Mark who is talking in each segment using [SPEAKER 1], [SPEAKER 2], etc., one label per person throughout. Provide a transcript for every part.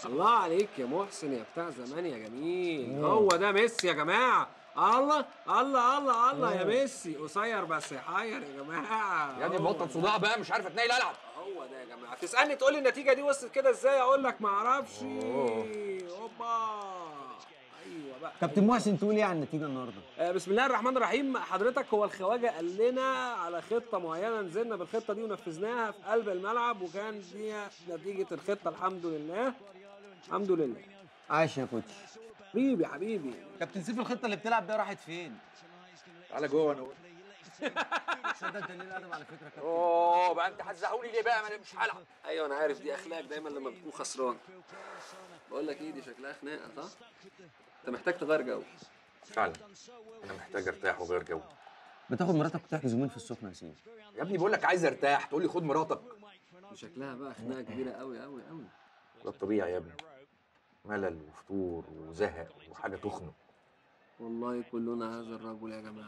[SPEAKER 1] الله عليك يا محسن يا بتاع زمان يا جميل هو ده ميسي يا جماعه الله الله الله الله يا ميسي قصير بس يحير يا جماعه
[SPEAKER 2] يا ابني
[SPEAKER 1] هو
[SPEAKER 2] بطل صداع بقى مش عارف اتنيل العب
[SPEAKER 1] هو ده يا جماعه تسالني تقول لي النتيجه دي وصلت كده ازاي اقول لك ما اعرفش
[SPEAKER 2] أوه.
[SPEAKER 1] اوبا ايوه بقى
[SPEAKER 3] كابتن محسن تقول ايه عن النتيجه النهارده؟
[SPEAKER 1] آه، بسم الله الرحمن الرحيم حضرتك هو الخواجه قال لنا على خطه معينه نزلنا بالخطه دي ونفذناها في قلب الملعب وكان دي نتيجه الخطه الحمد لله الحمد لله
[SPEAKER 3] عاش يا كوتش
[SPEAKER 1] حبيبي حبيبي
[SPEAKER 3] كابتن سيف الخطه اللي بتلعب بيها راحت فين؟
[SPEAKER 2] تعالى جوه انا أقول.
[SPEAKER 3] صدق انت ليه الادب على فكره كابتن
[SPEAKER 2] اوه بقى انت هتزهقوني ليه بقى ما انا مش هلعب
[SPEAKER 1] ايوه انا عارف دي اخلاق دايما لما بتكون خسران بقول لك ايه دي شكلها خناقه صح انت محتاج تغير جو
[SPEAKER 2] فعلا انا محتاج ارتاح وغير جو
[SPEAKER 3] بتاخد مراتك وتحجز يومين في السخنه يا سيف
[SPEAKER 2] يا ابني بقول لك عايز ارتاح تقول لي خد مراتك
[SPEAKER 1] دي شكلها بقى خناقه كبيره قوي قوي قوي
[SPEAKER 2] ده الطبيعي يا ابني ملل وفتور وزهق وحاجه تخنق
[SPEAKER 1] والله كلنا هذا الرجل يا جماعه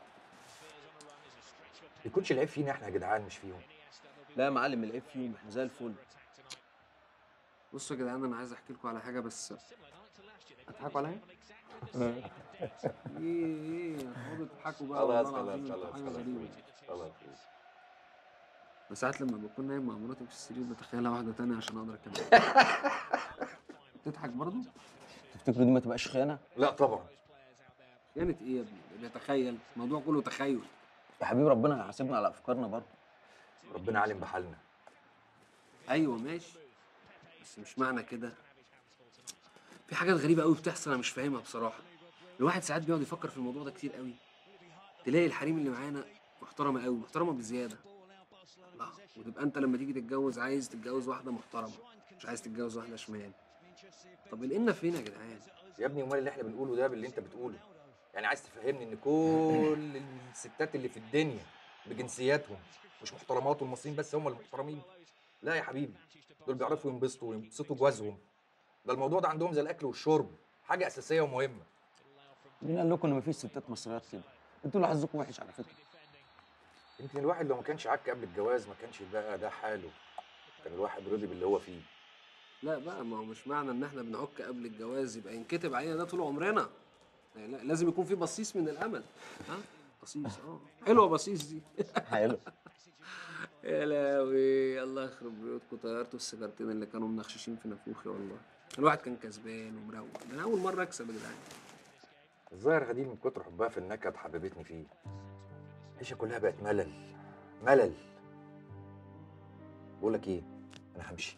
[SPEAKER 2] يكونش العيب فينا احنا يا جدعان مش فيهم
[SPEAKER 3] لا يا معلم العيب فيهم احنا زي الفل
[SPEAKER 1] بصوا يا جدعان انا عايز احكي لكم على حاجه بس هتضحكوا عليا؟ ايه ايه اقعدوا تضحكوا بقى
[SPEAKER 2] خلاص
[SPEAKER 1] والله
[SPEAKER 2] خلاص
[SPEAKER 1] العظيم
[SPEAKER 2] خلاص
[SPEAKER 1] انتوا حاجه
[SPEAKER 2] خلاص
[SPEAKER 1] غريبه
[SPEAKER 2] خلاص
[SPEAKER 1] بس ساعات لما بكون نايم مع مراتي في السرير بتخيلها واحده تانية عشان اقدر اكمل بتضحك برضه؟
[SPEAKER 3] تفتكروا دي ما تبقاش خيانه؟
[SPEAKER 2] لا طبعا
[SPEAKER 1] خيانة ايه يا ابني؟ ده بيتخيل الموضوع كله تخيل
[SPEAKER 3] يا حبيبي ربنا هيحاسبنا على افكارنا برضه
[SPEAKER 2] ربنا عالم بحالنا
[SPEAKER 1] ايوه ماشي بس مش معنى كده في حاجات غريبه قوي بتحصل انا مش فاهمها بصراحه الواحد ساعات بيقعد يفكر في الموضوع ده كتير قوي تلاقي الحريم اللي معانا محترمه قوي محترمه بزياده الله وتبقى انت لما تيجي تتجوز عايز تتجوز واحده محترمه مش عايز تتجوز واحده شمال طب القنا فين يا جدعان
[SPEAKER 2] يا ابني امال اللي احنا بنقوله ده باللي انت بتقوله يعني عايز تفهمني ان كل الستات اللي في الدنيا بجنسياتهم مش محترمات والمصريين بس هم المحترمين لا يا حبيبي دول بيعرفوا ينبسطوا وينبسطوا جوازهم ده الموضوع ده عندهم زي الاكل والشرب حاجه اساسيه ومهمه
[SPEAKER 3] مين قال لكم ان مفيش ستات مصريات كده؟ انتوا اللي حظكم وحش على فكره
[SPEAKER 2] يمكن الواحد لو ما كانش عك قبل الجواز ما كانش بقى ده حاله كان الواحد رضي باللي هو فيه
[SPEAKER 1] لا بقى ما هو مش معنى ان احنا بنعك قبل الجواز يبقى ينكتب علينا ده طول عمرنا يعني لا- لازم يكون في بصيص من الامل ها بصيص اه حلوه بصيص دي
[SPEAKER 3] حلو
[SPEAKER 1] يا لهوي الله يخرب بيوتكم طيرتوا السيجارتين اللي كانوا منخششين في نافوخي والله الواحد كان كسبان ومروق ده انا اول مره اكسب يا جدعان
[SPEAKER 2] الظاهر غدير من كتر حبها في النكد حببتني فيه العيشه كلها بقت ملل ملل بقول لك ايه انا همشي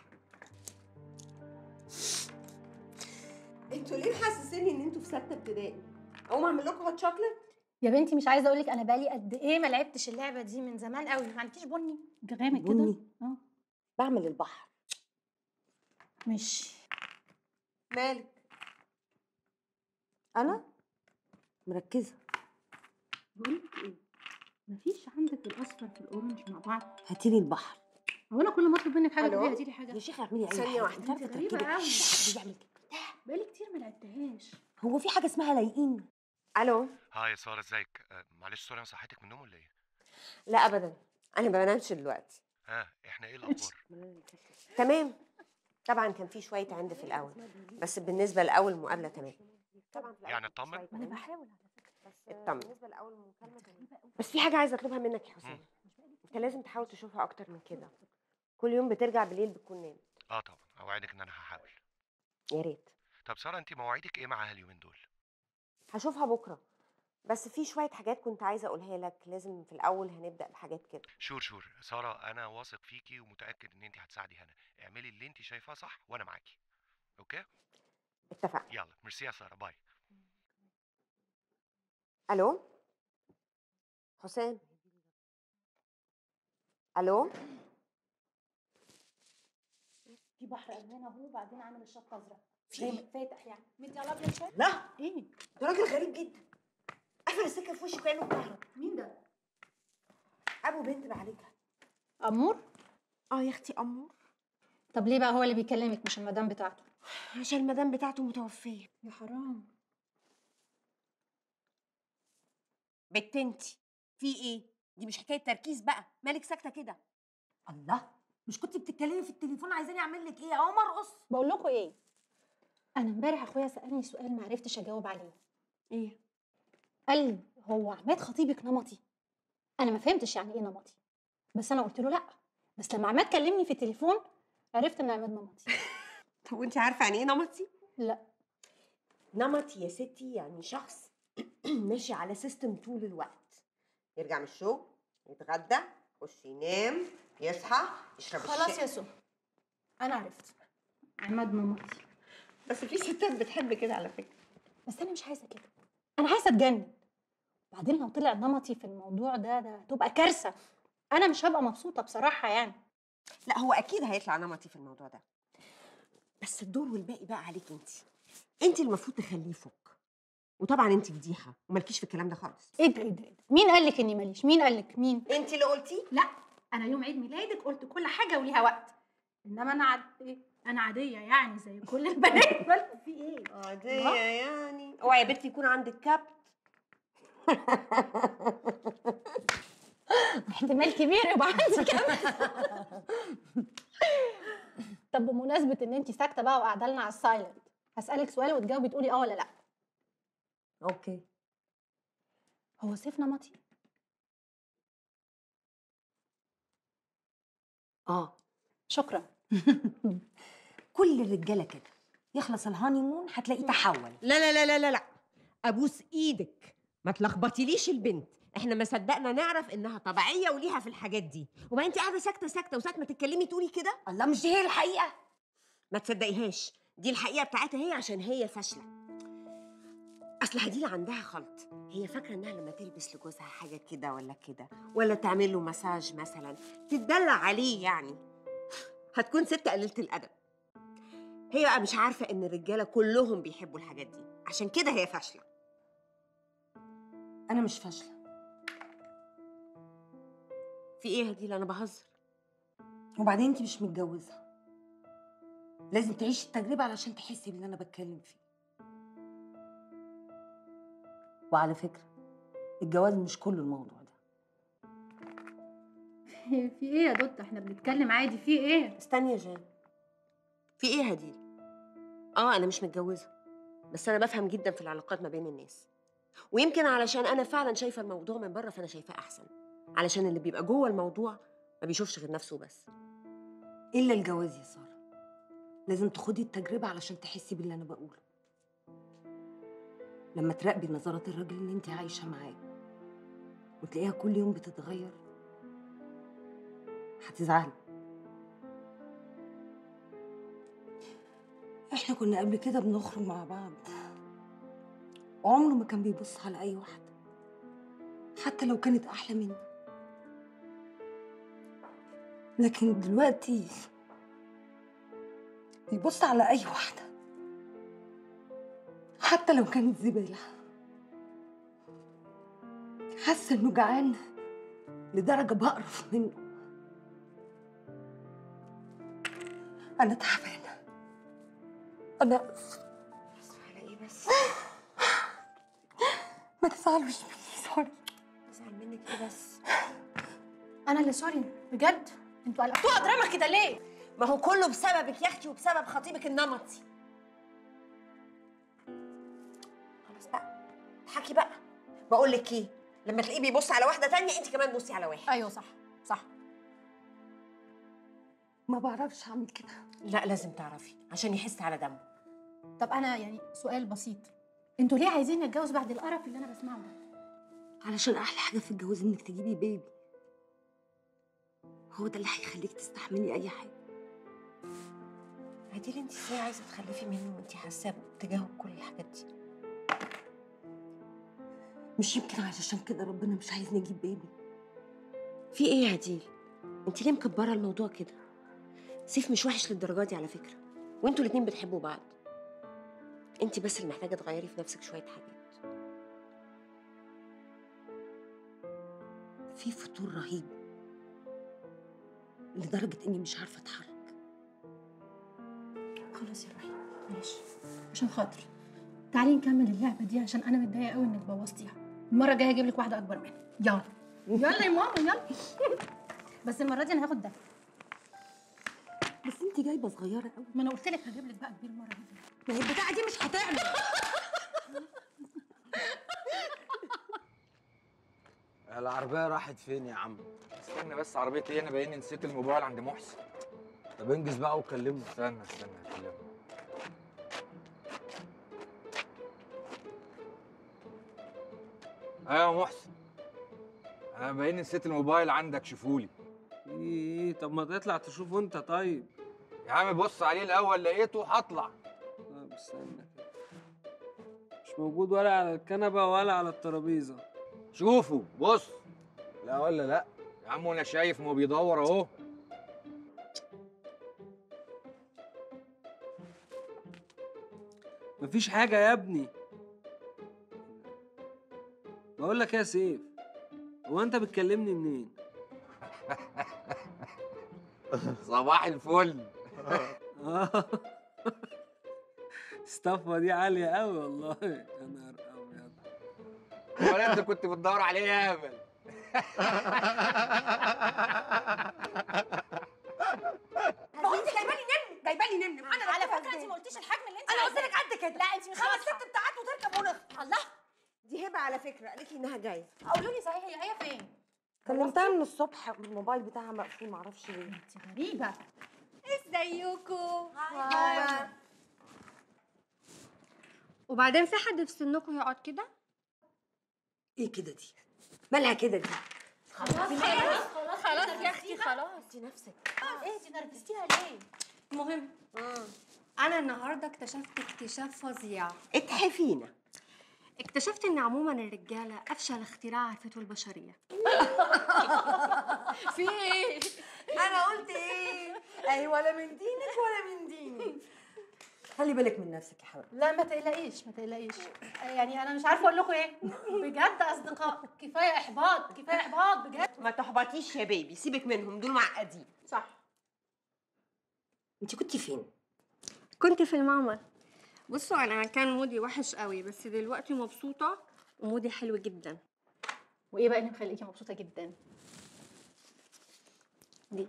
[SPEAKER 4] انتوا ليه محسسيني ان انتوا في سته ابتدائي؟ اقوم اعمل لكم هوت شوكليت؟
[SPEAKER 5] يا بنتي مش عايزه اقول لك انا بقالي قد ايه ما لعبتش اللعبه دي من زمان قوي ما عندكيش بني غامق كده
[SPEAKER 4] بني؟
[SPEAKER 5] اه
[SPEAKER 4] بعمل البحر
[SPEAKER 5] مش
[SPEAKER 4] مالك؟ انا مركزه
[SPEAKER 5] بقول لك ايه مفيش عندك الاصفر في الاورنج مع بعض
[SPEAKER 4] هاتي لي البحر
[SPEAKER 5] هو انا كل ما اطلب منك حاجه
[SPEAKER 4] ألو؟
[SPEAKER 5] تقولي هاتي لي حاجه
[SPEAKER 4] يا شيخه اعملي اي
[SPEAKER 5] ثانية
[SPEAKER 4] حاجه
[SPEAKER 5] واحدة،
[SPEAKER 4] انت عارفه
[SPEAKER 5] انت غريبة
[SPEAKER 4] تركبي
[SPEAKER 5] أوي.
[SPEAKER 4] شش، بيعمل كده
[SPEAKER 5] بقالي كتير ما لعبتهاش
[SPEAKER 4] هو في حاجه اسمها لايقين الو
[SPEAKER 6] هاي يا ساره ازيك آه، معلش سوري انا صحيتك من النوم ولا ايه
[SPEAKER 4] لا ابدا انا ما بنامش دلوقتي
[SPEAKER 6] ها احنا ايه الاخبار
[SPEAKER 4] تمام طبعا كان في شويه عند في الاول بس بالنسبه لاول مقابله تمام طبعا في الأول
[SPEAKER 6] يعني
[SPEAKER 4] كان في
[SPEAKER 6] اطمن؟
[SPEAKER 4] شوية
[SPEAKER 5] انا
[SPEAKER 4] عند.
[SPEAKER 5] بحاول
[SPEAKER 4] بس اطمن بالنسبه لاول مكالمه بس في حاجه عايزه اطلبها منك يا حسام انت لازم تحاول تشوفها اكتر من كده كل يوم بترجع بالليل بتكون نام
[SPEAKER 6] اه طبعا اوعدك ان انا هحاول
[SPEAKER 4] يا ريت
[SPEAKER 6] طب ساره انت مواعيدك ايه معاها اليومين دول
[SPEAKER 4] هشوفها بكره بس في شويه حاجات كنت عايزه اقولها لك لازم في الاول هنبدا بحاجات كده
[SPEAKER 6] شور شور ساره انا واثق فيكي ومتاكد ان انت هتساعدي هنا اعملي اللي انت شايفاه صح وانا معاكي اوكي
[SPEAKER 4] اتفقنا
[SPEAKER 6] يلا ميرسي يا ساره باي
[SPEAKER 4] الو حسام الو
[SPEAKER 5] في بحر الوان اهو وبعدين عامل الشط ازرق غامق فاتح يعني مدي على ابيض شويه
[SPEAKER 4] لا
[SPEAKER 5] ايه
[SPEAKER 4] ده راجل غريب جدا قفل السكه في وشي كانه بكهرب
[SPEAKER 5] مين ده
[SPEAKER 4] ابو بنت بعالجها
[SPEAKER 5] امور
[SPEAKER 4] اه يا اختي امور
[SPEAKER 5] طب ليه بقى هو اللي بيكلمك مش المدام بتاعته
[SPEAKER 4] عشان المدام بتاعته متوفيه
[SPEAKER 5] يا حرام
[SPEAKER 4] بنت انتي في ايه دي مش حكايه تركيز بقى مالك ساكته كده الله
[SPEAKER 7] مش كنت بتتكلمي في التليفون عايزاني اعمل لك ايه اقوم ارقص
[SPEAKER 5] بقول لكم ايه انا امبارح اخويا سالني سؤال ما عرفتش اجاوب عليه
[SPEAKER 4] ايه
[SPEAKER 5] قال لي هو عماد خطيبك نمطي انا ما فهمتش يعني ايه نمطي بس انا قلت له لا بس لما عماد كلمني في التليفون عرفت ان عماد نمطي
[SPEAKER 4] طب وانت عارفه يعني ايه نمطي
[SPEAKER 5] لا
[SPEAKER 4] نمطي يا ستي يعني شخص ماشي على سيستم طول الوقت يرجع من الشغل يتغدى يخش ينام يصحى يشرب
[SPEAKER 5] خلاص
[SPEAKER 4] الشاي
[SPEAKER 5] يا سو انا عرفت عماد نمطي
[SPEAKER 4] بس في ستات بتحب كده على فكره
[SPEAKER 5] بس انا مش عايزه كده انا عايزه اتجنن بعدين لو طلع نمطي في الموضوع ده ده تبقى كارثه انا مش هبقى مبسوطه بصراحه يعني
[SPEAKER 4] لا هو اكيد هيطلع نمطي في الموضوع ده بس الدور والباقي بقى عليك انت انت المفروض تخليه يفك وطبعا انت فضيحه ومالكيش في الكلام ده خالص
[SPEAKER 5] ايه ده ايه ده إيه ده؟ مين قال لك اني ماليش مين قال لك مين
[SPEAKER 4] انت اللي قلتي
[SPEAKER 5] لا انا يوم عيد ميلادك قلت كل حاجه وليها وقت انما انا عاد ايه انا عاديه يعني زي كل البنات مالكوا في ايه
[SPEAKER 4] عاديه يعني اوعي يا بنتي يكون عندك كبت
[SPEAKER 5] احتمال كبير يبقى عندي كمان طب بمناسبه ان انت ساكته بقى وقاعده لنا على السايلنت هسالك سؤال وتجاوبي تقولي اه ولا لا
[SPEAKER 7] اوكي
[SPEAKER 5] هو سيف نمطي
[SPEAKER 7] اه
[SPEAKER 5] شكرا
[SPEAKER 7] كل الرجاله كده يخلص الهانيمون هتلاقيه تحول
[SPEAKER 4] لا لا لا لا لا لا ابوس ايدك ما تلخبطيليش البنت احنا ما صدقنا نعرف انها طبيعيه وليها في الحاجات دي وبعدين انت قاعده ساكته ساكته وساعه ما تتكلمي تقولي كده
[SPEAKER 7] الله مش دي هي الحقيقه
[SPEAKER 4] ما تصدقيهاش دي الحقيقه بتاعتها هي عشان هي فاشله اصل هديل عندها خلط هي فاكره انها لما تلبس لجوزها حاجه كده ولا كده ولا تعمل له مساج مثلا تتدلع عليه يعني هتكون ست قليله الادب هي بقى مش عارفه ان الرجاله كلهم بيحبوا الحاجات دي عشان كده هي فاشله
[SPEAKER 7] انا مش فاشله
[SPEAKER 4] في ايه يا هديل انا بهزر
[SPEAKER 7] وبعدين انت مش متجوزه لازم تعيشي التجربه علشان تحسي باللي انا بتكلم فيه وعلى فكره الجواز مش كله الموضوع ده
[SPEAKER 5] في ايه يا دوت احنا بنتكلم عادي في ايه
[SPEAKER 4] استني يا جان في ايه يا هديل اه انا مش متجوزه بس انا بفهم جدا في العلاقات ما بين الناس ويمكن علشان انا فعلا شايفه الموضوع من بره فانا شايفاه احسن علشان اللي بيبقى جوه الموضوع ما بيشوفش غير نفسه بس
[SPEAKER 7] الا الجواز يا ساره لازم تخدي التجربه علشان تحسي باللي انا بقوله لما تراقبي نظرات الراجل اللي انت عايشه معاه وتلاقيها كل يوم بتتغير هتزعلي احنا كنا قبل كده بنخرج مع بعض وعمره ما كان بيبص على اي واحده حتى لو كانت احلى مني لكن دلوقتي بيبص على اي واحده حتى لو كانت زباله حاسه انه جعان لدرجه بقرف منه انا تعبانه انا اسفه
[SPEAKER 4] على ايه بس
[SPEAKER 7] ما تزعلوش مني سوري
[SPEAKER 4] بزعل منك ايه بس
[SPEAKER 5] انا اللي سوري بجد انتوا قلبتوها دراما كده ليه
[SPEAKER 4] ما هو كله بسببك يا اختي وبسبب خطيبك النمطي خلاص بقى اضحكي بقى بقول لك ايه لما تلاقيه بيبص على واحده تانية انت كمان بصي على واحد
[SPEAKER 5] ايوه صح صح
[SPEAKER 7] ما بعرفش اعمل كده
[SPEAKER 4] لا لازم تعرفي عشان يحس على دمه
[SPEAKER 5] طب انا يعني سؤال بسيط انتوا ليه عايزين نتجوز بعد القرف اللي انا بسمعه ده
[SPEAKER 7] علشان احلى حاجه في الجواز انك تجيبي بيبي هو ده اللي هيخليك تستحملي اي حاجه
[SPEAKER 4] عادل انت ازاي عايزه تخلفي منه وانت حاسه تجاهه كل الحاجات دي
[SPEAKER 7] مش يمكن علشان كده ربنا مش عايزني اجيب بيبي
[SPEAKER 4] في ايه يا عديل انت ليه مكبره الموضوع كده سيف مش وحش للدرجه دي على فكره وانتوا الاتنين بتحبوا بعض انت بس اللي محتاجه تغيري في نفسك شويه حاجات
[SPEAKER 7] في فتور رهيب لدرجه اني مش عارفه اتحرك
[SPEAKER 5] خلاص يا روحي ماشي عشان خاطري تعالي نكمل اللعبه دي عشان انا متضايقه قوي انك بوظتيها المره الجايه هجيب لك واحده اكبر منها يلا يلا يا ماما يلا بس المره دي انا هاخد ده
[SPEAKER 7] انت جايبه صغيره قوي
[SPEAKER 5] ما انا قلت لك هجيب لك بقى كبير المره دي
[SPEAKER 7] ما هي البتاعه دي مش هتعمل
[SPEAKER 3] العربيه راحت فين يا عم
[SPEAKER 2] استنى بس عربيه ايه انا باين نسيت الموبايل عند محسن
[SPEAKER 3] طب انجز بقى وكلمه
[SPEAKER 2] استنى استنى هكلمه ايوه يا محسن انا باين نسيت الموبايل عندك شوفولي
[SPEAKER 1] ايه طب ما تطلع تشوفه انت طيب
[SPEAKER 2] يا عم بص عليه الاول لقيته هطلع
[SPEAKER 1] طب استنى كده مش موجود ولا على الكنبه ولا على الترابيزه
[SPEAKER 2] شوفه بص
[SPEAKER 3] لا ولا لا
[SPEAKER 2] يا عم وانا شايف ما هو بيدور اهو
[SPEAKER 1] مفيش حاجه يا ابني بقول لك يا سيف هو انت بتكلمني منين
[SPEAKER 2] صباح الفل
[SPEAKER 1] آه. الصفه دي عاليه قوي والله يا نهار ابيض
[SPEAKER 2] ولا انت كنت بتدور عليه يا هبل
[SPEAKER 7] ما هو انت جايبه لي نمن جايبه لي نمن انا
[SPEAKER 5] على
[SPEAKER 7] بكتب
[SPEAKER 5] فكره انت ما قلتيش الحجم اللي انت
[SPEAKER 7] انا قلت
[SPEAKER 5] عايزاه.
[SPEAKER 7] لك قد كده
[SPEAKER 5] لا انت مش
[SPEAKER 7] خمس
[SPEAKER 5] واضحة.
[SPEAKER 7] ست بتاعات وتركب ونخ
[SPEAKER 5] الله
[SPEAKER 4] دي هبه على فكره قالت لي انها جايه
[SPEAKER 5] قولوا لي صحيح هي هي فين
[SPEAKER 7] كلمتها من الصبح الموبايل بتاعها مقفول معرفش ليه
[SPEAKER 5] انت غريبه
[SPEAKER 8] ازيكم وبعدين في حد في سنكم يقعد كده
[SPEAKER 7] ايه كده دي مالها كده دي
[SPEAKER 5] خلاص خلاص خلاص
[SPEAKER 8] خلاص يا اختي خلاص
[SPEAKER 7] انت نفسك
[SPEAKER 5] ايه دي نرفزتيها ليه
[SPEAKER 8] المهم انا النهارده اكتشفت اكتشاف فظيع
[SPEAKER 4] اتحفينا
[SPEAKER 8] اكتشفت ان عموما الرجاله افشل اختراع عرفته البشريه في ايه
[SPEAKER 7] انا قلت ايه اي ولا من دينك ولا من ديني خلي بالك من نفسك يا حبيبتي
[SPEAKER 5] لا ما تقلقيش ما تقلقيش يعني انا مش عارفه اقول لكم ايه بجد اصدقاء كفايه احباط كفايه احباط بجد
[SPEAKER 4] ما تحبطيش يا بيبي سيبك منهم دول معقدين
[SPEAKER 5] صح
[SPEAKER 7] انت كنتي فين
[SPEAKER 8] كنت في المعمل بصوا انا كان مودي وحش قوي بس دلوقتي مبسوطه ومودي حلو جدا
[SPEAKER 5] وايه بقى اللي مخليكي مبسوطه جدا
[SPEAKER 8] دي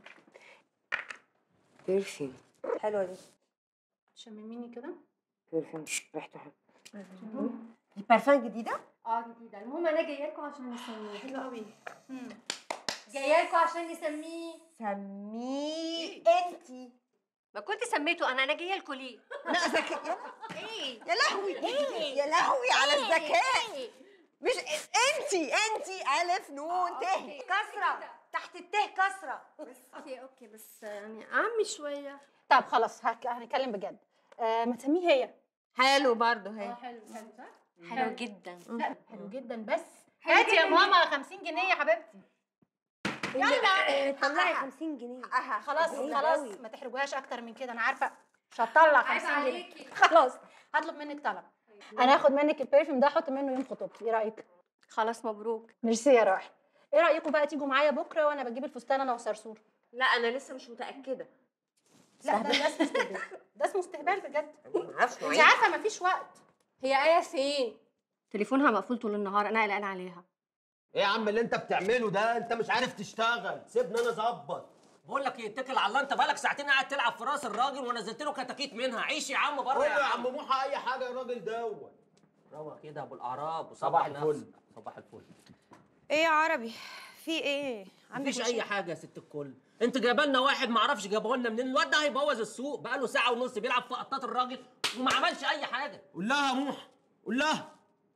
[SPEAKER 7] بيرفيوم حلوه دي
[SPEAKER 5] تشمميني كده
[SPEAKER 7] بيرفيوم ريحته حلوه
[SPEAKER 4] دي بارفان جديده
[SPEAKER 8] اه جديده المهم انا جايه لكم عشان نسميه
[SPEAKER 5] حلو قوي
[SPEAKER 8] جايه لكم عشان نسميه
[SPEAKER 4] سميه انتي
[SPEAKER 8] ما كنت سميته انا انا جايه لكم ليه
[SPEAKER 4] لا ذكاء
[SPEAKER 8] ايه
[SPEAKER 4] يا لهوي يا لهوي على الذكاء مش انتي انتي الف نون ت كسره تحت الته كسره
[SPEAKER 8] اوكي اوكي بس يعني عمي شويه
[SPEAKER 5] طب خلاص هك- هنتكلم بجد آه ما تسميه هي
[SPEAKER 4] حلو برضه
[SPEAKER 5] اه
[SPEAKER 4] هي
[SPEAKER 5] حلو حلو صح
[SPEAKER 8] حلو جدا
[SPEAKER 5] لا حلو جدا بس
[SPEAKER 8] حلو
[SPEAKER 5] هاتي يا
[SPEAKER 8] جداً.
[SPEAKER 5] ماما 50 جنيه يا حبيبتي
[SPEAKER 7] يلا طلعي 50 جنيه
[SPEAKER 5] خلاص
[SPEAKER 7] قليل
[SPEAKER 5] خلاص
[SPEAKER 7] قوي.
[SPEAKER 5] ما تحرجوهاش اكتر من كده انا عارفه مش هطلع 50 جنيه خلاص هطلب منك طلب انا هاخد منك البرفيوم ده احط منه يوم خطوبتي ايه رايك
[SPEAKER 8] خلاص مبروك
[SPEAKER 5] ميرسي يا راحل ايه رايكم بقى تيجوا معايا بكره وانا بجيب الفستان انا وصرصور
[SPEAKER 4] لا انا لسه مش متاكده
[SPEAKER 5] لا ده ده اسمه استهبال ده اسمه استهبال بجد
[SPEAKER 4] ما اعرفش
[SPEAKER 5] انت
[SPEAKER 4] نوعية.
[SPEAKER 5] عارفه مفيش وقت
[SPEAKER 8] هي ايه فين تليفونها مقفول طول النهار انا قلقانه عليها
[SPEAKER 9] ايه يا عم اللي انت بتعمله ده انت مش عارف تشتغل سيبني انا اظبط
[SPEAKER 10] بقول لك ايه اتكل على الله انت بقالك ساعتين قاعد تلعب في راس الراجل ونزلت له كتاكيت منها عيش يا عم بره
[SPEAKER 9] قول له يا عم موحى اي حاجه يا راجل دوت
[SPEAKER 10] روق كده ابو الاعراب وصبح
[SPEAKER 9] صباح الفل.
[SPEAKER 10] نفسك. صباح الفل
[SPEAKER 11] ايه يا عربي في ايه عندك
[SPEAKER 10] مفيش
[SPEAKER 11] مشكلة؟
[SPEAKER 10] اي حاجه يا ست الكل انت جايبه لنا واحد ما اعرفش جابه لنا منين الواد ده هيبوظ السوق بقاله ساعه ونص بيلعب في قطات الراجل وما عملش اي حاجه
[SPEAKER 9] قول لها يا موحى قول لها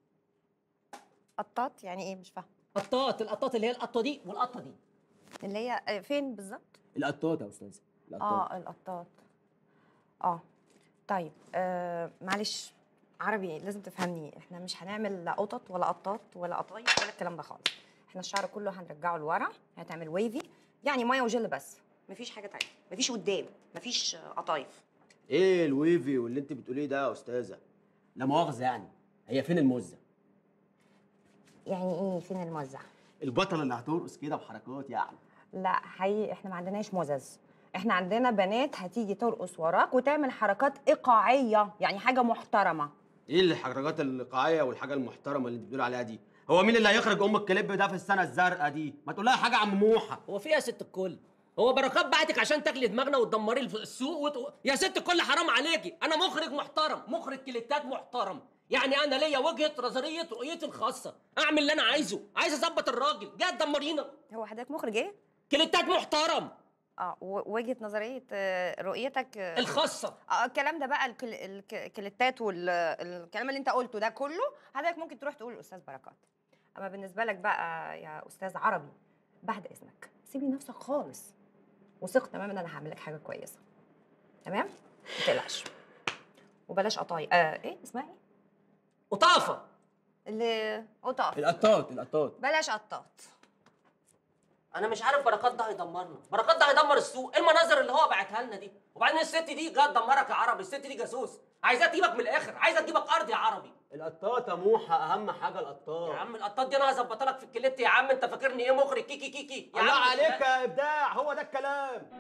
[SPEAKER 11] قطاط يعني ايه مش فاهمه
[SPEAKER 10] قطات القطات اللي هي القطه دي والقطه دي
[SPEAKER 11] اللي هي آه، فين بالظبط
[SPEAKER 9] القطاط يا استاذ
[SPEAKER 11] اه القطاط اه طيب آه معلش عربي لازم تفهمني احنا مش هنعمل لا قطط ولا قطاط ولا قطايف ولا الكلام ده خالص احنا الشعر كله هنرجعه لورا هتعمل ويفي يعني ميه وجل بس مفيش حاجه تانية مفيش قدام مفيش آه، قطايف
[SPEAKER 9] ايه الويفي واللي انت بتقوليه ده يا استاذه لا مؤاخذه يعني هي فين المزه
[SPEAKER 11] يعني ايه فين الموزع
[SPEAKER 9] البطله اللي هترقص كده بحركات يعني
[SPEAKER 11] لا حقيقي احنا ما عندناش مزز احنا عندنا بنات هتيجي ترقص وراك وتعمل حركات ايقاعيه يعني حاجه محترمه
[SPEAKER 9] ايه الحركات الايقاعيه والحاجه المحترمه اللي انت بتقول عليها دي هو مين اللي هيخرج ام الكليب ده في السنه الزرقاء دي ما تقول لها حاجه يا عم موحى
[SPEAKER 10] هو في إيه يا ست الكل هو بركات بعتك عشان تاكلي دماغنا وتدمري الف- السوق وت... يا ست الكل حرام عليكي انا مخرج محترم مخرج كليتات محترم يعني انا ليا وجهه نظريه رؤيتي الخاصه اعمل اللي انا عايزه عايز اظبط الراجل جاي تدمرينا
[SPEAKER 11] هو حضرتك مخرج ايه؟
[SPEAKER 10] كليتات محترم
[SPEAKER 11] اه و- وجهه نظريه آه، رؤيتك آه،
[SPEAKER 10] الخاصه
[SPEAKER 11] اه الكلام ده بقى الكل... الك- الكليتات والكلام اللي انت قلته ده كله حضرتك ممكن تروح تقول للاستاذ بركات اما بالنسبه لك بقى يا استاذ عربي بعد اذنك سيب لي نفسك خالص وثق تماما ان انا هعمل لك حاجه كويسه تمام ما تقلقش وبلاش قطايف آه ايه اسمها ايه
[SPEAKER 10] قطافه
[SPEAKER 11] اللي قطاف
[SPEAKER 9] القطاط القطاط
[SPEAKER 11] بلاش قطاط
[SPEAKER 10] انا مش عارف بركات ده هيدمرنا بركات ده هيدمر السوق ايه المناظر اللي هو بعتها لنا دي وبعدين الست دي جت تدمرك يا عربي الست دي جاسوس عايزاه تجيبك من الاخر عايزه تجيبك ارض يا عربي
[SPEAKER 9] القطاط يا موحى اهم حاجه القطاط
[SPEAKER 10] يا عم القطاط دي انا هظبطها لك في الكليت يا عم انت فاكرني ايه مخرج كيكي كيكي يا
[SPEAKER 9] الله
[SPEAKER 10] عم
[SPEAKER 9] عليك يا ابداع هو ده الكلام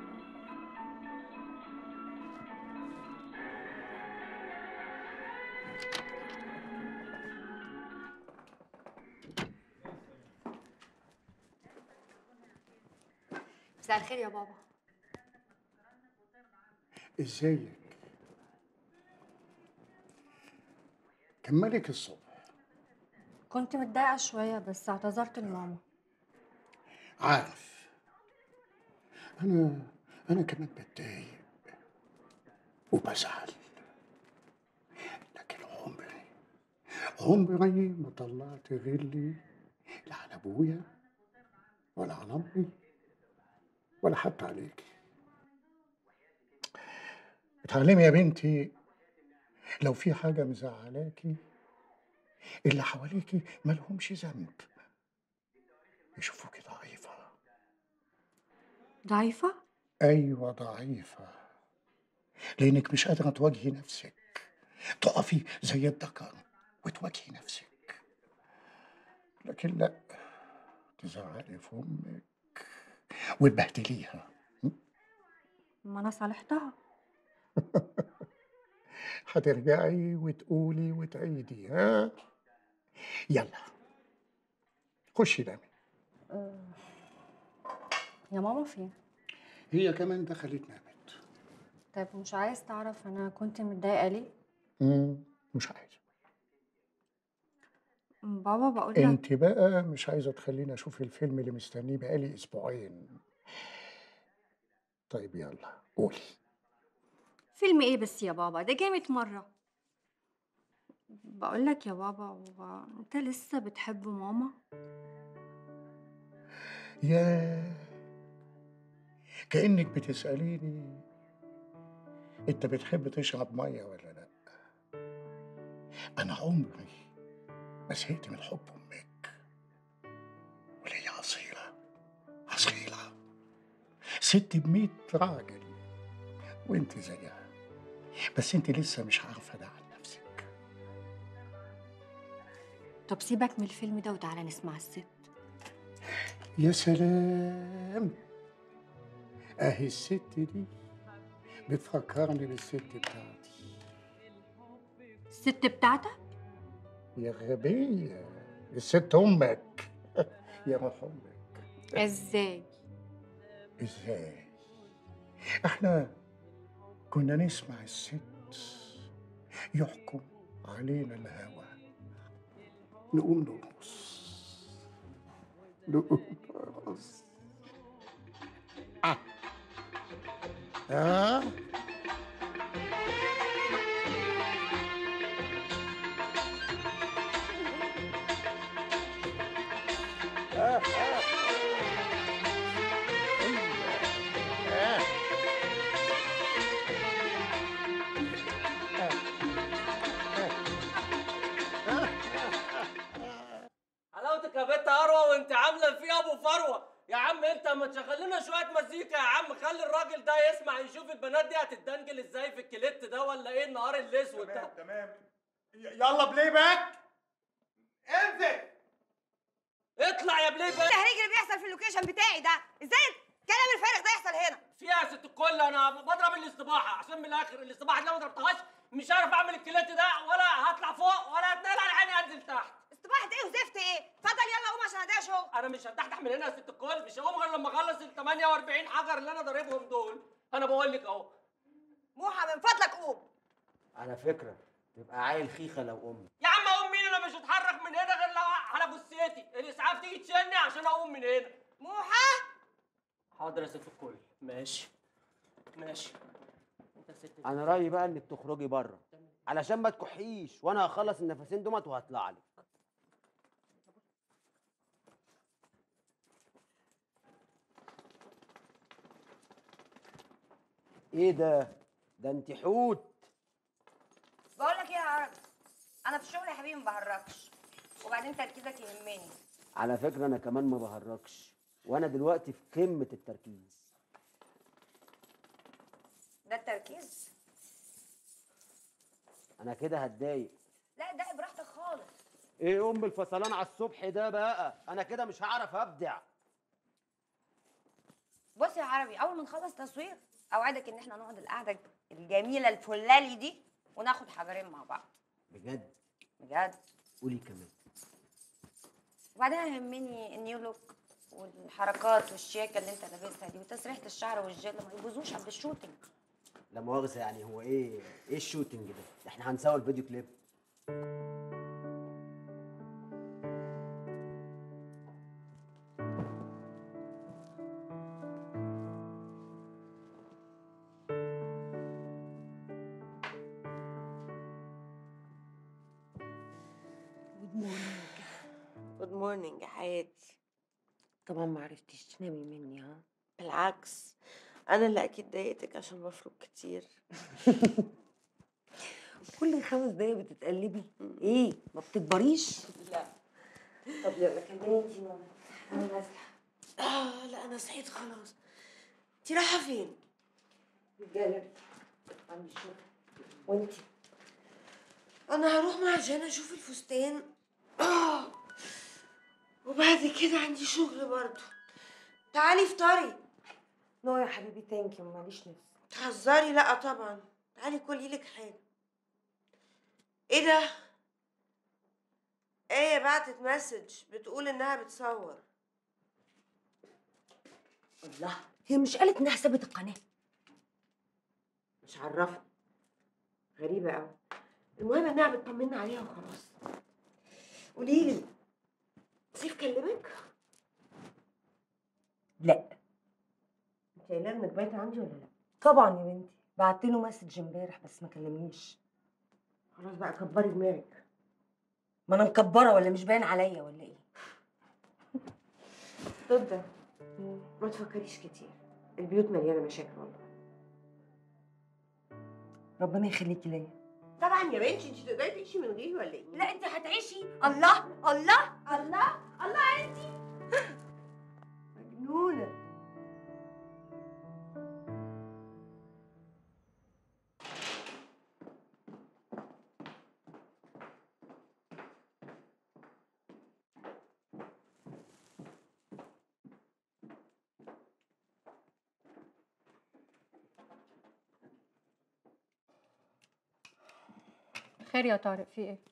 [SPEAKER 11] مساء الخير يا بابا
[SPEAKER 12] ازيك كان مالك الصبح
[SPEAKER 8] كنت متضايقة شوية بس اعتذرت لماما
[SPEAKER 12] عارف انا انا كمان بتضايق وبزعل لكن عمري عمري ما طلعت غلي لا على ابويا ولا على امي ولا حتى عليكي اتعلمي يا بنتي لو في حاجة مزعلاكي اللي حواليكي مالهمش ذنب يشوفوكي ضعيفة
[SPEAKER 8] ضعيفة؟
[SPEAKER 12] أيوة ضعيفة لأنك مش قادرة تواجهي نفسك تقفي زي الذكر وتواجهي نفسك لكن لا تزعلي في أمك وتبهدليها
[SPEAKER 8] ما انا صالحتها
[SPEAKER 12] هترجعي وتقولي وتعيدي ها يلا خشي نامي
[SPEAKER 8] يا ماما فين؟
[SPEAKER 12] هي كمان دخلت نامت
[SPEAKER 8] طيب مش عايز تعرف انا كنت متضايقة ليه؟
[SPEAKER 12] مم، مش عايزة
[SPEAKER 8] بابا بقول لك
[SPEAKER 12] انت بقى مش عايزة تخليني اشوف الفيلم اللي مستنيه بقالي اسبوعين طيب يلا قولي
[SPEAKER 8] فيلم ايه بس يا بابا ده جه 100 مرة بقول لك يا بابا هو انت لسه بتحب ماما؟
[SPEAKER 12] يا كأنك بتسأليني انت بتحب تشرب مية ولا لا انا عمري ما زهقت من حب امك وليا اصيلة اصيلة ست بمية راجل وانت زيها بس انت لسه مش عارفة ده عن نفسك
[SPEAKER 8] طب سيبك من الفيلم ده وتعالى نسمع الست
[SPEAKER 12] يا سلام اهي الست دي بتفكرني بالست بتاعتي
[SPEAKER 8] الست بتاعتك؟
[SPEAKER 12] يا غبية الست امك يا روح امك
[SPEAKER 8] ازاي؟
[SPEAKER 12] ازاي احنا كنا نسمع الست يحكم علينا الهوى نقوم نرقص نقوم نرقص آه. آه. آه. آه. آه.
[SPEAKER 10] حلاوتك يا بنت اروى وانت عامله فيها ابو فروه يا عم انت ما تشغل لنا شويه مزيكا يا عم خلي الراجل ده يسمع يشوف البنات دي هتتدنجل ازاي في الكليت ده ولا ايه النهار الاسود ده
[SPEAKER 13] تمام يلا بلاي باك انزل
[SPEAKER 10] اطلع يا بلاي باك
[SPEAKER 11] التهريج اللي بيحصل في اللوكيشن بتاعي ده ازاي الكلام الفارغ ده يحصل هنا
[SPEAKER 10] فيها يا ست الكل انا بضرب الاستباحه عشان من الاخر الاستباحه دي لو ما ضربتهاش مش هعرف اعمل الكليت ده ولا هطلع فوق ولا هتنقل على عيني انزل تحت
[SPEAKER 11] صباحة ايه وزفت ايه اتفضل يلا قوم عشان اديها شغل
[SPEAKER 10] انا مش هتحتح من هنا يا ست الكل مش هقوم غير لما اخلص ال 48 حجر اللي انا ضاربهم دول انا بقول لك اهو
[SPEAKER 11] موحى من فضلك قوم
[SPEAKER 9] على فكره تبقى عيل خيخه لو امي
[SPEAKER 10] يا عم اقوم مين انا مش هتحرك من هنا غير لو على جثتي الاسعاف تيجي تشيلني عشان اقوم من هنا
[SPEAKER 11] موحى
[SPEAKER 10] حاضر يا ست الكل ماشي ماشي انت ست
[SPEAKER 9] انا رايي بقى انك تخرجي بره علشان ما تكحيش وانا هخلص النفسين دمت وهطلع لك ايه ده ده انت حوت
[SPEAKER 11] بقول لك ايه يا عربي انا في الشغل يا حبيبي ما بهرجش وبعدين تركيزك يهمني
[SPEAKER 9] على فكره انا كمان ما بهرجش وانا دلوقتي في قمه التركيز
[SPEAKER 11] ده التركيز
[SPEAKER 9] انا كده هتضايق
[SPEAKER 11] لا ده براحتك خالص
[SPEAKER 9] ايه ام الفصلان على الصبح ده بقى انا كده مش هعرف ابدع
[SPEAKER 11] بص يا عربي اول ما نخلص تصوير اوعدك ان احنا نقعد القعده الجميله الفلالي دي وناخد حجرين مع بعض
[SPEAKER 9] بجد
[SPEAKER 11] بجد
[SPEAKER 9] قولي كمان
[SPEAKER 11] وبعدين يهمني النيو لوك والحركات والشياكه اللي انت لابسها دي وتسريحه الشعر والجل ما يبوظوش قبل الشوتنج
[SPEAKER 9] لا مؤاخذه يعني هو ايه ايه الشوتنج ده احنا هنصور الفيديو كليب
[SPEAKER 7] جود مورنينج جود مورنينج يا حياتي طبعا ما عرفتيش تنامي مني ها بالعكس انا اللي اكيد ضايقتك عشان بفرق كتير كل خمس دقايق بتتقلبي ايه ما بتكبريش لا طب يلا كلميني انتي ماما انا نازله اه لا انا صحيت خلاص انتي رايحه فين الجاليري عندي شغل وانتي انا هروح مع جانا اشوف الفستان اه وبعد كده عندي شغل برضه تعالي افطري نو يا حبيبي ثانك يو ماليش نفس تهزري لا طبعا تعالي كلي لك حاجه ايه ده ايه بعتت مسج بتقول انها بتصور الله هي مش قالت انها سابت القناه مش عرفت غريبه قوي المهم انها بتطمنا عليها وخلاص قولي لي سيف كلمك لا انت قايله انك بايته عندي ولا لا طبعا يا بنتي بعت له مسج امبارح بس ما كلمنيش خلاص بقى كبري دماغك ما انا مكبره ولا مش باين عليا ولا ايه تبدا ما تفكريش كتير البيوت مليانه مشاكل والله ربنا يخليكي ليا طبعا يا بنتي انت تقدري تعيشي من غيري ولا ايه لا انت هتعيشي الله الله الله الله انت مجنونه
[SPEAKER 8] خير يا طارق في ايه؟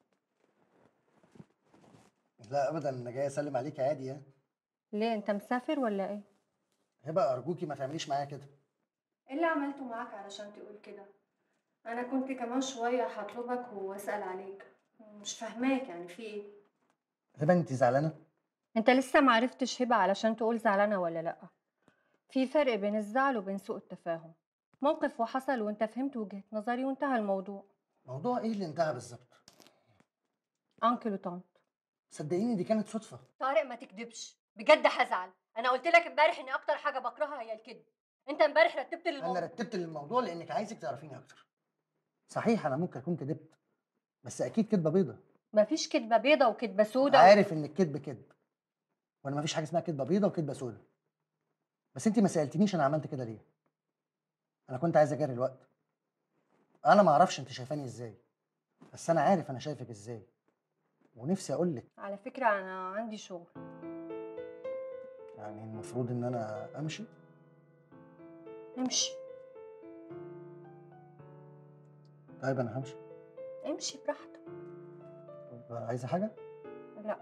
[SPEAKER 14] لا ابدا انا جاي اسلم عليك عادي يعني
[SPEAKER 8] ليه انت مسافر ولا ايه؟
[SPEAKER 14] هبه ارجوكي ما تعمليش معايا كده
[SPEAKER 8] ايه اللي عملته معاك علشان تقول كده؟ انا كنت كمان شوية هطلبك واسأل عليك مش فاهماك يعني في ايه؟
[SPEAKER 14] هبه انت زعلانه
[SPEAKER 8] انت لسه معرفتش هبة علشان تقول زعلانة ولا لأ في فرق بين الزعل وبين سوء التفاهم موقف وحصل وانت فهمت وجهة نظري وانتهى الموضوع
[SPEAKER 14] موضوع ايه اللي انتهى بالظبط
[SPEAKER 8] انكل وطنط
[SPEAKER 14] صدقيني دي كانت صدفه
[SPEAKER 8] طارق ما تكدبش بجد هزعل انا قلت لك امبارح ان اكتر حاجه بكرهها هي الكذب انت امبارح رتبت لي
[SPEAKER 14] انا
[SPEAKER 8] الموضوع
[SPEAKER 14] رتبت للموضوع لانك عايزك تعرفيني اكتر صحيح انا ممكن اكون كدبت بس اكيد كدبه بيضه
[SPEAKER 8] مفيش كدبه بيضه وكدبه سودا
[SPEAKER 14] عارف ان الكذب كذب وانا مفيش حاجه اسمها كدبه بيضه وكدبه سودا بس انت ما سالتنيش انا عملت كده ليه انا كنت عايز اجري الوقت انا ما اعرفش انت شايفاني ازاي بس انا عارف انا شايفك ازاي ونفسي اقول لك
[SPEAKER 8] على فكره انا عندي شغل
[SPEAKER 14] يعني المفروض ان انا امشي
[SPEAKER 8] امشي
[SPEAKER 14] طيب انا همشي
[SPEAKER 8] امشي براحتك
[SPEAKER 14] طب عايزه حاجه
[SPEAKER 8] لا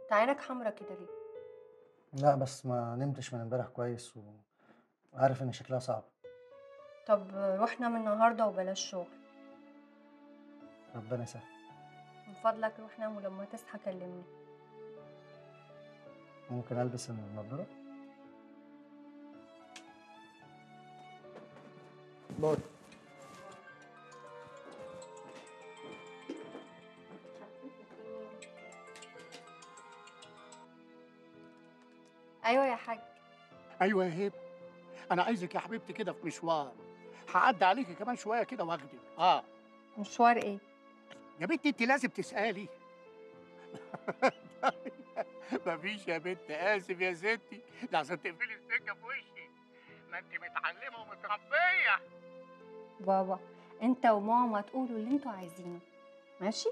[SPEAKER 8] تعينك حمرا كده ليه
[SPEAKER 14] لا بس ما نمتش من امبارح كويس و... وعارف ان شكلها صعب
[SPEAKER 8] طب روح نام النهارده وبلاش شغل
[SPEAKER 14] ربنا يسهل
[SPEAKER 8] من فضلك روح نام ولما تصحى كلمني
[SPEAKER 14] ممكن البس النضاره باي
[SPEAKER 8] ايوه يا حاج
[SPEAKER 12] ايوه يا هيب انا عايزك يا حبيبتي كده في مشوار هعدي عليكي كمان شويه كده واخدك اه
[SPEAKER 8] مشوار ايه
[SPEAKER 12] يا بنتي انت لازم تسالي مفيش يا بنت اسف يا ستي لحظه تقفلي السكه في وشي ما انت متعلمه ومتربيه
[SPEAKER 8] بابا انت وماما تقولوا اللي انتوا عايزينه ماشي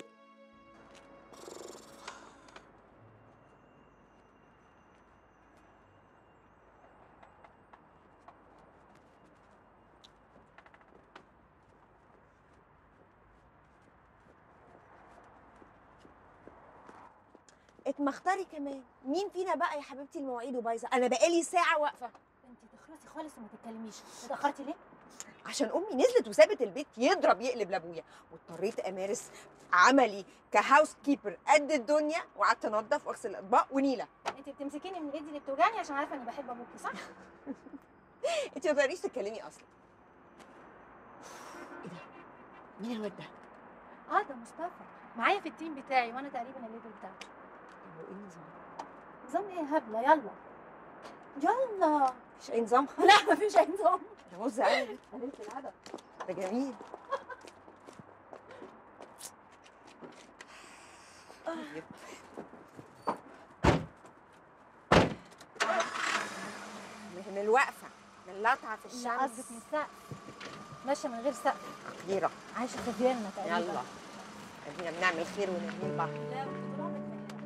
[SPEAKER 11] اتمختاري كمان مين فينا بقى يا حبيبتي المواعيد بايظه انا بقالي ساعه واقفه
[SPEAKER 5] انت تخلصي خالص وما تتكلميش اتاخرتي ليه
[SPEAKER 11] عشان امي نزلت وسابت البيت يضرب يقلب لابويا واضطريت امارس عملي كهاوس كيبر قد الدنيا وقعدت انضف واغسل الاطباق ونيله
[SPEAKER 5] انت بتمسكيني من ايدي اللي بتوجعني عشان عارفه اني بحب ابوكي صح
[SPEAKER 11] انت ما تقدريش تتكلمي اصلا ايه ده مين الواد ده
[SPEAKER 5] اه ده مصطفى معايا في التيم بتاعي وانا تقريبا الليدر بتاعته
[SPEAKER 11] هو ايه النظام
[SPEAKER 5] نظام ايه يا هبله يلا يلا
[SPEAKER 11] مفيش اي نظام
[SPEAKER 5] لا مفيش اي نظام
[SPEAKER 11] ده مز قوي قليله الادب ده جميل طيب. من الوقفه من اللطعه في الشمس
[SPEAKER 5] لا قصدك من السقف ماشيه من غير سقف
[SPEAKER 11] خيره
[SPEAKER 5] عايشه في فيينا تقريبا
[SPEAKER 11] يلا ادينا بنعمل خير ونرمي البحر
[SPEAKER 5] لا كنت بعمل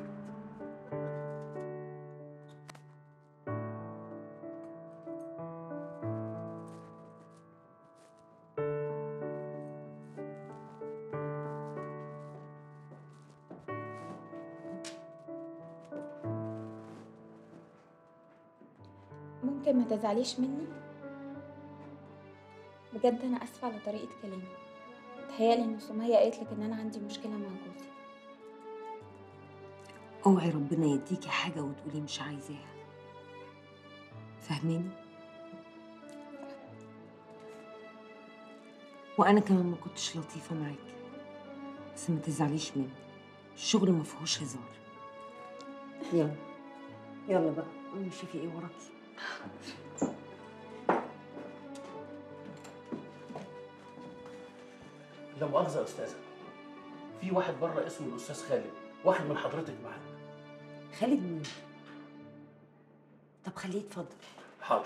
[SPEAKER 15] ممكن ما تزعليش مني بجد انا اسفه على طريقه كلامي تهيالي ان سمية قالت لك ان انا عندي مشكله مع جوزي
[SPEAKER 7] اوعي ربنا يديكي حاجة وتقولي مش عايزاها فاهماني؟ وأنا كمان ما كنتش لطيفة معاكي بس ما تزعليش مني الشغل ما فيهوش هزار يلا يلا بقى قومي شوفي ايه وراكي
[SPEAKER 9] لا مؤاخذة يا أستاذة في واحد بره اسمه الأستاذ خالد واحد من حضرتك معاه
[SPEAKER 7] خالد مين؟ طب خليه يتفضل
[SPEAKER 9] حاضر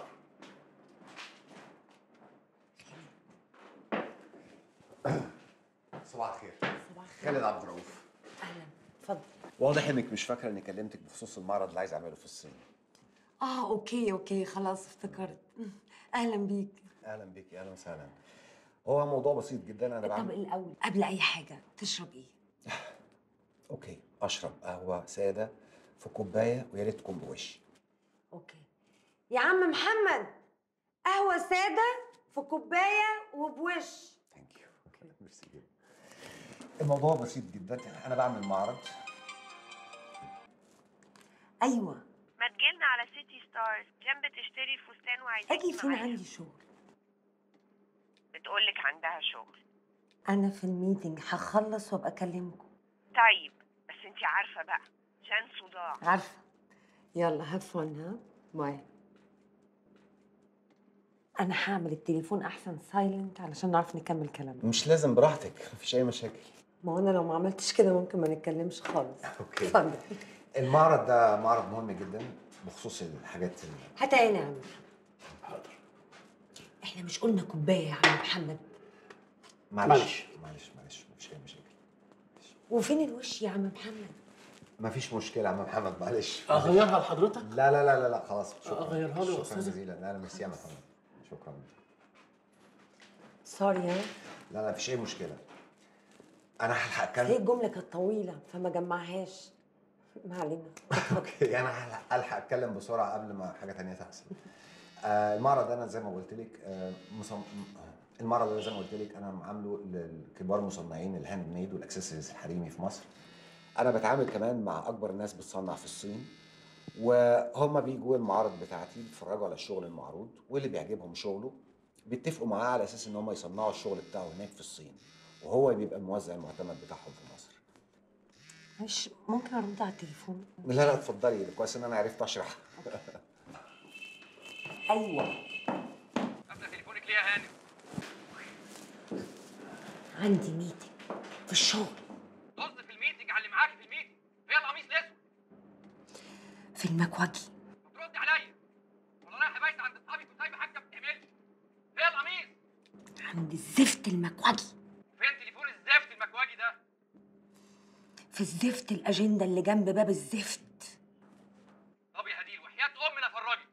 [SPEAKER 16] صباح الخير خالد عبد الرؤوف
[SPEAKER 7] اهلا اتفضل
[SPEAKER 16] واضح انك مش فاكره اني كلمتك بخصوص المعرض اللي عايز اعمله في الصين
[SPEAKER 7] اه اوكي اوكي خلاص افتكرت اهلا بيك
[SPEAKER 16] اهلا بيك اهلا وسهلا هو موضوع بسيط جدا انا
[SPEAKER 7] طب
[SPEAKER 16] بعمل
[SPEAKER 7] الاول قبل اي حاجه تشرب ايه
[SPEAKER 16] اوكي اشرب قهوه ساده في كوبايه ويا ريت تكون بوش
[SPEAKER 7] اوكي يا عم محمد قهوه ساده في كوبايه وبوش
[SPEAKER 16] ميرسي جدا الموضوع بسيط جدا انا بعمل معرض
[SPEAKER 7] ايوه
[SPEAKER 4] ما تجيلنا على سيتي ستارز كان بتشتري فستان وعايزاكي
[SPEAKER 7] اجي فين
[SPEAKER 4] معاها.
[SPEAKER 7] عندي شغل
[SPEAKER 4] بتقولك عندها شغل
[SPEAKER 7] انا في الميتنج هخلص وابقى اكلمكم
[SPEAKER 4] طيب بس انتي عارفه بقى عشان صداع
[SPEAKER 7] عارفه يلا هاف فن ها باي انا هعمل التليفون احسن سايلنت علشان نعرف نكمل كلامنا
[SPEAKER 16] مش لازم براحتك مفيش اي مشاكل
[SPEAKER 7] ما هو انا لو ما عملتش كده ممكن ما نتكلمش خالص
[SPEAKER 16] اوكي
[SPEAKER 7] اتفضل
[SPEAKER 16] المعرض ده معرض مهم جدا بخصوص الحاجات اللي
[SPEAKER 7] هات عيني يا عم احنا مش قلنا كوبايه يا عم محمد
[SPEAKER 16] معلش معلش معلش مفيش اي مشاكل
[SPEAKER 7] وفين الوش يا عم محمد
[SPEAKER 16] مفيش مشكله يا عم محمد معلش
[SPEAKER 9] أغيرها لحضرتك؟
[SPEAKER 16] لا لا لا لا, لا خلاص شكرا
[SPEAKER 9] أغيرها له يا
[SPEAKER 16] شكرا
[SPEAKER 9] أستاذة؟
[SPEAKER 16] جزيلا لا لا ميرسي يا محمد شكرا
[SPEAKER 7] سوري ها
[SPEAKER 16] لا لا مفيش اي مشكله انا هلحق
[SPEAKER 7] هي
[SPEAKER 16] اتكلم
[SPEAKER 7] الجمله كانت طويله فما جمعهاش
[SPEAKER 4] ما علينا
[SPEAKER 16] اوكي انا هلحق- الحق اتكلم بسرعه قبل ما حاجه تانية تحصل آه المعرض انا زي ما قلت لك آه مصم... آه، المعرض ده زي ما قلت لك انا عامله لكبار مصنعين الهاند ميد والاكسسوارز الحريمي في مصر انا بتعامل كمان مع اكبر ناس بتصنع في الصين وهم بيجوا المعارض بتاعتي بيتفرجوا على الشغل المعروض واللي بيعجبهم شغله بيتفقوا معاه على اساس ان هم يصنعوا الشغل بتاعه هناك في الصين وهو بيبقى الموزع المعتمد بتاعهم في مصر
[SPEAKER 4] مش ممكن ارد على التليفون
[SPEAKER 16] لا لا اتفضلي كويس ان انا عرفت اشرح
[SPEAKER 4] ايوه
[SPEAKER 10] قافله تليفونك ليه يا هانم؟
[SPEAKER 4] عندي ميتنج في الشغل
[SPEAKER 10] طز في الميتنج على اللي معاكي في الميتنج فين القميص الاسود؟
[SPEAKER 4] في المكواجي
[SPEAKER 10] تردي عليا ولا رايحه بايته عند اصحابك وسايبه حاجه ما بتعملش فين القميص؟
[SPEAKER 4] عند الزفت المكواجي
[SPEAKER 10] فين تليفون الزفت المكواجي ده؟
[SPEAKER 4] في الزفت الاجنده اللي جنب باب الزفت
[SPEAKER 10] طب يا هديل وحياه امي لا افرجك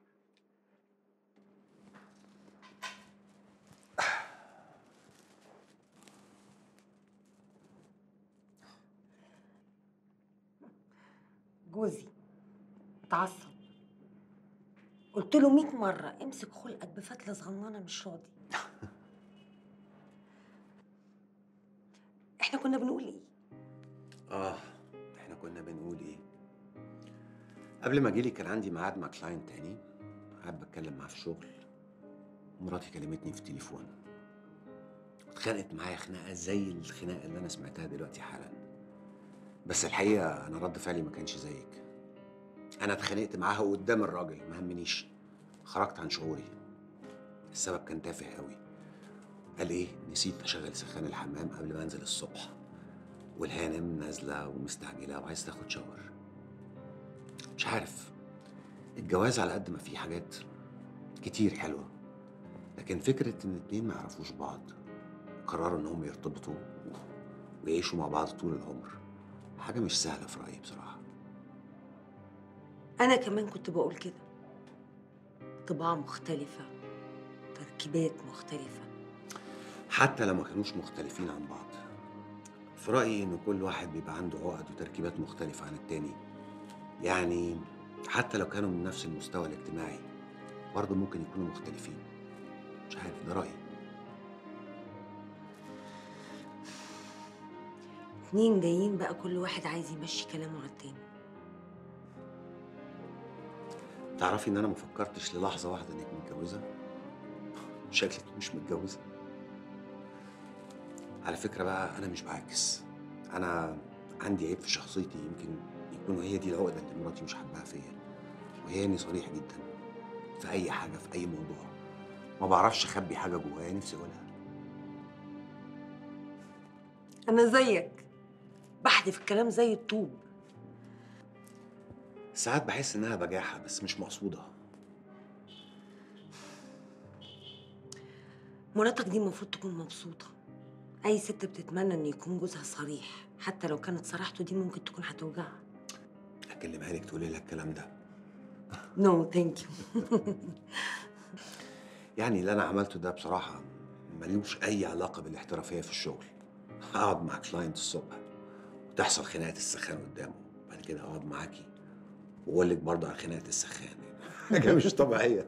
[SPEAKER 4] جوزي اتعصب قلت له 100 مره امسك خلقك بفتله صغننه مش راضي احنا كنا بنقول ايه
[SPEAKER 16] اه احنا كنا بنقول ايه قبل ما اجيلي كان عندي ميعاد مع كلاينت تاني قاعد بتكلم معاه في الشغل مراتي كلمتني في التليفون واتخانقت معايا خناقه زي الخناقه اللي انا سمعتها دلوقتي حالا بس الحقيقه انا رد فعلي ما كانش زيك انا اتخانقت معاها قدام الراجل ما همنيش خرجت عن شعوري السبب كان تافه قوي قال ايه نسيت اشغل سخان الحمام قبل ما انزل الصبح والهانم نازله ومستعجله وعايز تاخد شاور مش عارف الجواز على قد ما فيه حاجات كتير حلوه لكن فكره ان اتنين ما يعرفوش بعض قرروا انهم يرتبطوا ويعيشوا مع بعض طول العمر حاجه مش سهله في رايي بصراحه
[SPEAKER 4] انا كمان كنت بقول كده طباع مختلفه تركيبات مختلفه
[SPEAKER 16] حتى لو ما كانوش مختلفين عن بعض في رأيي إن كل واحد بيبقى عنده عقد وتركيبات مختلفة عن التاني يعني حتى لو كانوا من نفس المستوى الاجتماعي برضه ممكن يكونوا مختلفين مش عارف ده رأيي
[SPEAKER 4] اتنين جايين بقى كل واحد عايز يمشي كلامه على التاني
[SPEAKER 16] تعرفي إن أنا ما فكرتش للحظة واحدة إنك متجوزة شكلك مش متجوزة على فكرة بقى أنا مش بعاكس أنا عندي عيب في شخصيتي يمكن يكون هي دي العقدة اللي مراتي مش حباها فيا وهي إني صريح جدا في أي حاجة في أي موضوع ما بعرفش أخبي حاجة جوايا نفسي أقولها
[SPEAKER 4] انا زيك بحدف الكلام زي الطوب
[SPEAKER 16] ساعات بحس إنها بجاحة بس مش مقصودة
[SPEAKER 4] مراتك دي المفروض تكون مبسوطه اي ست بتتمنى ان يكون جوزها صريح حتى لو كانت صراحته دي ممكن تكون هتوجعها
[SPEAKER 16] أكلمها لك تقولي لها الكلام ده
[SPEAKER 4] نو ثانك يو
[SPEAKER 16] يعني اللي أنا عملته ده بصراحة ملوش أي علاقة بالاحترافية في الشغل هقعد مع كلاينت الصبح وتحصل خناقة السخان قدامه بعد كده أقعد معاكي وأقول لك برضه على خناقة السخان حاجة مش طبيعية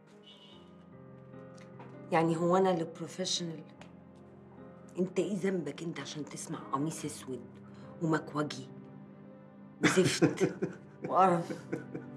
[SPEAKER 4] يعني هو انا اللي بروفيشنال انت ايه ذنبك انت عشان تسمع قميص اسود ومكوجي وزفت وقرف